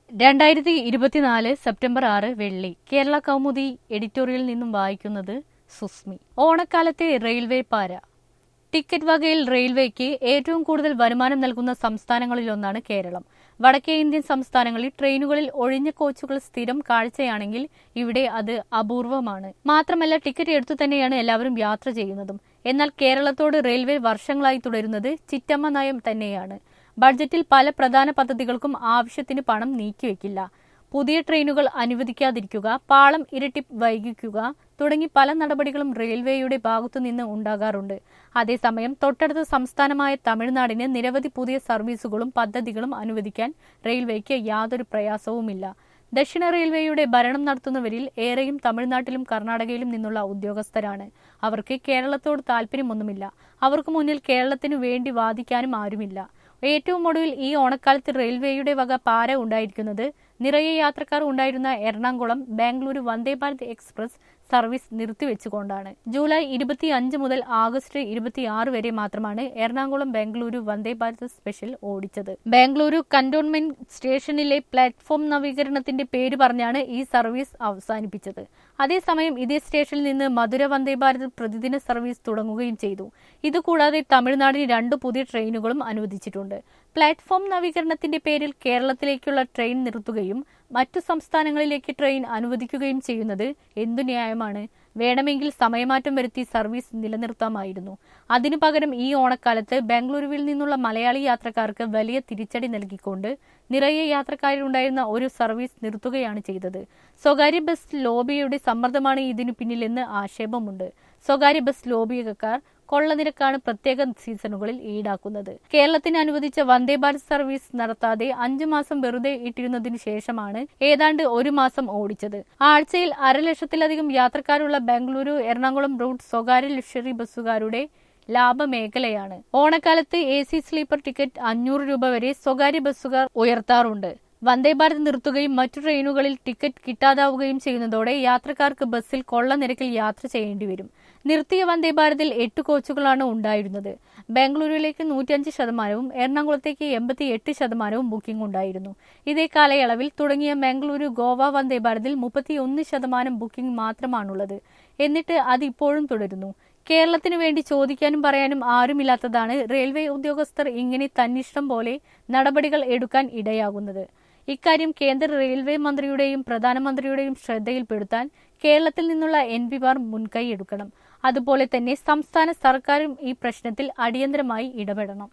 രണ്ടായിരത്തി ഇരുപത്തിനാല് സെപ്റ്റംബർ ആറ് വെള്ളി കേരള കൗമുദി എഡിറ്റോറിയൽ നിന്നും വായിക്കുന്നത് സുസ്മി ഓണക്കാലത്തെ റെയിൽവേ പാര ടിക്കറ്റ് വകയിൽ റെയിൽവേക്ക് ഏറ്റവും കൂടുതൽ വരുമാനം നൽകുന്ന സംസ്ഥാനങ്ങളിലൊന്നാണ് കേരളം വടക്കേ ഇന്ത്യൻ സംസ്ഥാനങ്ങളിൽ ട്രെയിനുകളിൽ ഒഴിഞ്ഞ കോച്ചുകൾ സ്ഥിരം കാഴ്ചയാണെങ്കിൽ ഇവിടെ അത് അപൂർവമാണ് മാത്രമല്ല ടിക്കറ്റ് എടുത്തു തന്നെയാണ് എല്ലാവരും യാത്ര ചെയ്യുന്നതും എന്നാൽ കേരളത്തോട് റെയിൽവേ വർഷങ്ങളായി തുടരുന്നത് ചിറ്റമ്മ നയം തന്നെയാണ് ബഡ്ജറ്റിൽ പല പ്രധാന പദ്ധതികൾക്കും ആവശ്യത്തിന് പണം നീക്കിവെക്കില്ല പുതിയ ട്രെയിനുകൾ അനുവദിക്കാതിരിക്കുക പാളം ഇരട്ടി വൈകിക്കുക തുടങ്ങി പല നടപടികളും റെയിൽവേയുടെ ഭാഗത്തുനിന്ന് ഉണ്ടാകാറുണ്ട് അതേസമയം തൊട്ടടുത്ത സംസ്ഥാനമായ തമിഴ്നാടിന് നിരവധി പുതിയ സർവീസുകളും പദ്ധതികളും അനുവദിക്കാൻ റെയിൽവേക്ക് യാതൊരു പ്രയാസവുമില്ല ദക്ഷിണ റെയിൽവേയുടെ ഭരണം നടത്തുന്നവരിൽ ഏറെയും തമിഴ്നാട്ടിലും കർണാടകയിലും നിന്നുള്ള ഉദ്യോഗസ്ഥരാണ് അവർക്ക് കേരളത്തോട് താല്പര്യമൊന്നുമില്ല അവർക്ക് മുന്നിൽ കേരളത്തിനു വേണ്ടി വാദിക്കാനും ആരുമില്ല ഏറ്റവും ഒടുവിൽ ഈ ഓണക്കാലത്ത് റെയിൽവേയുടെ വക പാര ഉണ്ടായിരിക്കുന്നത് നിറയെ യാത്രക്കാർ ഉണ്ടായിരുന്ന എറണാകുളം ബാംഗ്ലൂരു വന്ദേ ഭാരത് എക്സ്പ്രസ് സർവീസ് നിർത്തിവെച്ചുകൊണ്ടാണ് ജൂലൈ ഇരുപത്തി അഞ്ച് മുതൽ ആഗസ്റ്റ് ഇരുപത്തിയാറ് വരെ മാത്രമാണ് എറണാകുളം ബാംഗ്ലൂരു വന്ദേ ഭാരത് സ്പെഷ്യൽ ഓടിച്ചത് ബാംഗ്ലൂരു കന്റോൺമെന്റ് സ്റ്റേഷനിലെ പ്ലാറ്റ്ഫോം നവീകരണത്തിന്റെ പേര് പറഞ്ഞാണ് ഈ സർവീസ് അവസാനിപ്പിച്ചത് അതേസമയം ഇതേ സ്റ്റേഷനിൽ നിന്ന് മധുര വന്ദേ ഭാരത് പ്രതിദിന സർവീസ് തുടങ്ങുകയും ചെയ്തു ഇതുകൂടാതെ തമിഴ്നാടിന് രണ്ട് പുതിയ ട്രെയിനുകളും അനുവദിച്ചിട്ടുണ്ട് പ്ലാറ്റ്ഫോം നവീകരണത്തിന്റെ പേരിൽ കേരളത്തിലേക്കുള്ള ട്രെയിൻ നിർത്തുകയും മറ്റു സംസ്ഥാനങ്ങളിലേക്ക് ട്രെയിൻ അനുവദിക്കുകയും ചെയ്യുന്നത് എന്തു ന്യായമാണ് വേണമെങ്കിൽ സമയമാറ്റം വരുത്തി സർവീസ് നിലനിർത്താമായിരുന്നു അതിനു പകരം ഈ ഓണക്കാലത്ത് ബാംഗ്ലൂരുവിൽ നിന്നുള്ള മലയാളി യാത്രക്കാർക്ക് വലിയ തിരിച്ചടി നൽകിക്കൊണ്ട് നിറയെ യാത്രക്കാരുണ്ടായിരുന്ന ഒരു സർവീസ് നിർത്തുകയാണ് ചെയ്തത് സ്വകാര്യ ബസ് ലോബിയുടെ സമ്മർദ്ദമാണ് ഇതിനു പിന്നിലെന്ന് ആക്ഷേപമുണ്ട് സ്വകാര്യ ബസ് ലോബിയക്കാർ കൊള്ളനിരക്കാണ് പ്രത്യേക സീസണുകളിൽ ഈടാക്കുന്നത് കേരളത്തിന് അനുവദിച്ച വന്ദേ ഭാരത് സർവീസ് നടത്താതെ അഞ്ചു മാസം വെറുതെ ഇട്ടിരുന്നതിനു ശേഷമാണ് ഏതാണ്ട് ഒരു മാസം ഓടിച്ചത് ആഴ്ചയിൽ അരലക്ഷത്തിലധികം യാത്രക്കാരുള്ള ബാംഗ്ലൂരു എറണാകുളം റൂട്ട് സ്വകാര്യ ലക്ഷറി ബസ്സുകാരുടെ ലാഭമേഖലയാണ് ഓണക്കാലത്ത് എ സി സ്ലീപ്പർ ടിക്കറ്റ് അഞ്ഞൂറ് രൂപ വരെ സ്വകാര്യ ബസ്സുകാർ ഉയർത്താറുണ്ട് വന്ദേ ഭാരത് നിർത്തുകയും മറ്റു ട്രെയിനുകളിൽ ടിക്കറ്റ് കിട്ടാതാവുകയും ചെയ്യുന്നതോടെ യാത്രക്കാർക്ക് ബസ്സിൽ കൊള്ള നിരക്കിൽ യാത്ര ചെയ്യേണ്ടി വരും നിർത്തിയ വന്ദേ ഭാരതിൽ എട്ട് കോച്ചുകളാണ് ഉണ്ടായിരുന്നത് ബാംഗ്ലൂരിലേക്ക് നൂറ്റിയഞ്ച് ശതമാനവും എറണാകുളത്തേക്ക് എൺപത്തി എട്ട് ശതമാനവും ബുക്കിംഗ് ഉണ്ടായിരുന്നു ഇതേ കാലയളവിൽ തുടങ്ങിയ ബാംഗ്ലൂരു ഗോവ വന്ദേ ഭാരതിൽ മുപ്പത്തിയൊന്ന് ശതമാനം ബുക്കിംഗ് മാത്രമാണുള്ളത് എന്നിട്ട് അത് ഇപ്പോഴും തുടരുന്നു കേരളത്തിനു വേണ്ടി ചോദിക്കാനും പറയാനും ആരുമില്ലാത്തതാണ് റെയിൽവേ ഉദ്യോഗസ്ഥർ ഇങ്ങനെ തന്നിഷ്ടം പോലെ നടപടികൾ എടുക്കാൻ ഇടയാകുന്നത് ഇക്കാര്യം കേന്ദ്ര റെയിൽവേ മന്ത്രിയുടെയും പ്രധാനമന്ത്രിയുടെയും ശ്രദ്ധയിൽപ്പെടുത്താൻ കേരളത്തിൽ നിന്നുള്ള എൻ പിമാർ മുൻകൈ എടുക്കണം അതുപോലെ തന്നെ സംസ്ഥാന സർക്കാരും ഈ പ്രശ്നത്തിൽ അടിയന്തരമായി ഇടപെടണം